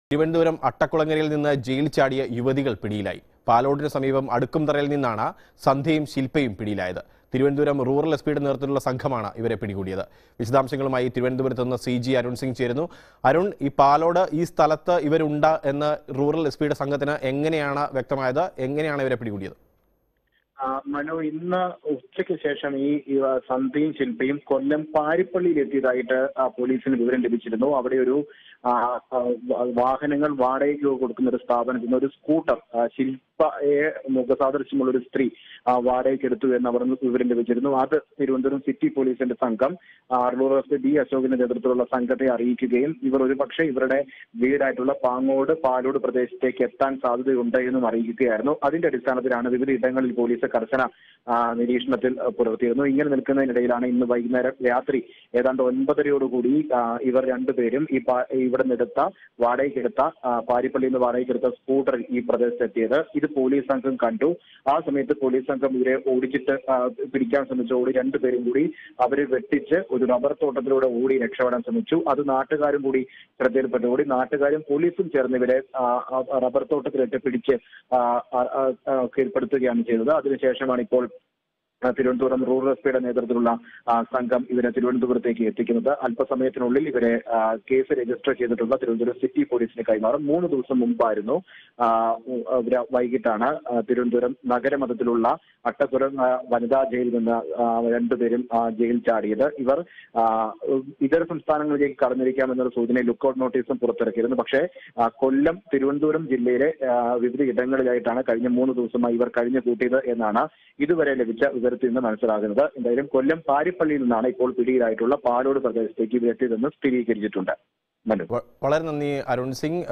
തിരുവനന്തപുരം അട്ടക്കുളങ്ങരയിൽ നിന്ന് ജയിൽ ചാടിയ യുവതികൾ പിടിയിലായി പാലോടിന് സമീപം അടുക്കുംതറയിൽ നിന്നാണ് സന്ധ്യയും ശില്പയും പിടിയിലായത് തിരുവനന്തപുരം റൂറൽ എസ് പിയുടെ നേതൃത്വത്തിലുള്ള സംഘമാണ് ഇവരെ പിടികൂടിയത് വിശദാംശങ്ങളുമായി തിരുവനന്തപുരത്ത് നിന്ന് സി ജി അരുൺ സിംഗ് ചേരുന്നു അരുൺ ഈ പാലോട് ഈ സ്ഥലത്ത് ഇവരുണ്ട് എന്ന് റൂറൽ എസ് പിയുടെ സംഘത്തിന് എങ്ങനെയാണ് വ്യക്തമായത് എങ്ങനെയാണ് ഇവരെ പിടികൂടിയത് ആ, മനു ഇന്ന് ഉച്ചയ്ക്ക് ശേഷം ഈ ഈ, ആ, സന്ധ്യയും ശില്പയും കൊല്ലം പാരിപ്പള്ളിയിൽ എത്തിയതായിട്ട് ആ, പോലീസിന് വിവരം ലഭിച്ചിരുന്നു അവിടെ ഒരു ആ, ആ, വ- വാഹനങ്ങൾ വാടകയ്ക്ക് കൊടുക്കുന്ന ഒരു സ്ഥാപനത്തിൽ നിന്ന് ഒരു സ്കൂട്ടർ ആ, ശില്പയെ മുഖസാദൃശ്യമുള്ള ഒരു സ്ത്രീ ആ, വാടകയ്ക്ക് എടുത്തു എന്ന് അവർ വിവരം ലഭിച്ചിരുന്നു അത് തിരുവനന്തപുരം സിറ്റി പോലീസിന്റെ സംഘം ആ, റൂറൽ എസ് പി ഡി അശോകിന്റെ നേതൃത്വത്തിലുള്ള സംഘത്തെ അറിയിക്കുകയും ഇവർ ഒരുപക്ഷെ ഇവരുടെ വീടായിട്ടുള്ള പാങ്ങോട് പാലോട് പ്രദേശത്തേക്ക് എത്താൻ സാധ്യതയുണ്ട് എന്നും അറിയിക്കുകയായിരുന്നു അതിന്റെ അടിസ്ഥാനത്തിലാണ് വിവിധ ഇടങ്ങളിൽ പോലീസ് കർശന ആ, നിരീക്ഷണത്തിൽ ആ, പുലർത്തിയിരുന്നു ഇങ്ങനെ നിൽക്കുന്നതിനിടയിലാണ് ഇന്ന് വൈകുന്നേരം രാത്രി ഏതാണ്ട് ഒൻപതരയോടുകൂടി ആ, ഇവർ രണ്ടുപേരും ഈ പാ- ഇവിടെ നിന്നെടുത്ത വാടകയ്ക്കെടുത്ത ആ, പാരിപ്പള്ളിയിൽ നിന്ന് വാടകയ്ക്കെടുത്ത സ്കൂട്ടറിൽ ഈ പ്രദേശത്ത് എത്തിയത് ഇത് പോലീസ് സംഘം കണ്ടു ആ സമയത്ത് പോലീസ് സംഘം ഇവരെ ഓടിച്ചിട്ട് ആ, പിടിക്കാൻ ശ്രമിച്ചു ഓടി രണ്ടുപേരും കൂടി അവരെ വെട്ടിച്ച് ഒരു റബ്ബർ തോട്ടത്തിലൂടെ ഓടി രക്ഷപ്പെടാൻ ശ്രമിച്ചു അത് നാട്ടുകാരും കൂടി ശ്രദ്ധയിൽപ്പെട്ടു ഓടി നാട്ടുകാരും പോലീസും ചേർന്ന് ഇവരെ ആ, ആ, റബ്ബർ തോട്ടത്തിലിട്ട് പിടിച്ച് ആ, ആ, ആ, ആ, കീഴ്പ്പെടുത്തുകയാണ് ചെയ്തത് അതിനുശേഷമാണ് ഇപ്പോൾ ആ, തിരുവനന്തപുരം റൂറൽ എസ് പിയുടെ നേതൃത്വത്തിലുള്ള ആ, സംഘം ഇവരെ തിരുവനന്തപുരത്തേക്ക് എത്തിക്കുന്നത് അല്പസമയത്തിനുള്ളിൽ ഇവരെ ആ, കേസ് രജിസ്റ്റർ ചെയ്തിട്ടുള്ള തിരുവനന്തപുരം സിറ്റി പോലീസിന് കൈമാറും മൂന്ന് ദിവസം മുമ്പായിരുന്നു ആ, ഉ- ഇവര് വൈകിട്ടാണ് ആ, തിരുവനന്തപുരം നഗരമതത്തിലുള്ള അട്ടക്കുരം ആ, വനിതാ ജയിലിൽ നിന്ന് ആ, രണ്ടുപേരും ആ, ജയിൽ ചാടിയത് ഇവർ ആ, ഇതര സംസ്ഥാനങ്ങളിലേക്ക് കടന്നിരിക്കാമെന്നൊരു സൂചന ലുക്കൌട്ട് നോട്ടീസും പുറത്തിറക്കിയിരുന്നു പക്ഷേ ആ, കൊല്ലം തിരുവനന്തപുരം ജില്ലയിലെ ആ, വിവിധ ഇടങ്ങളിലായിട്ടാണ് കഴിഞ്ഞ മൂന്ന് ദിവസമായി ഇവർ കഴിഞ്ഞു കൂട്ടിയത് എന്നാണ് ഇതുവരെ ലഭിച്ച വിവരത്തിൽ നിന്ന് മനസ്സിലാകുന്നത് എന്തായാലും കൊല്ലം പാരിപ്പള്ളിയിൽ നിന്നാണ് ഇപ്പോൾ പിടിയിലായിട്ടുള്ള പാലോട് പ്രദേശത്തേക്ക് ഇവരെത്തിയതെന്ന് സ്ഥിരീകരിച്ചിട്ടുണ്ട് മനു വ- വളരെ നന്ദി അരുൺ സിംഗ്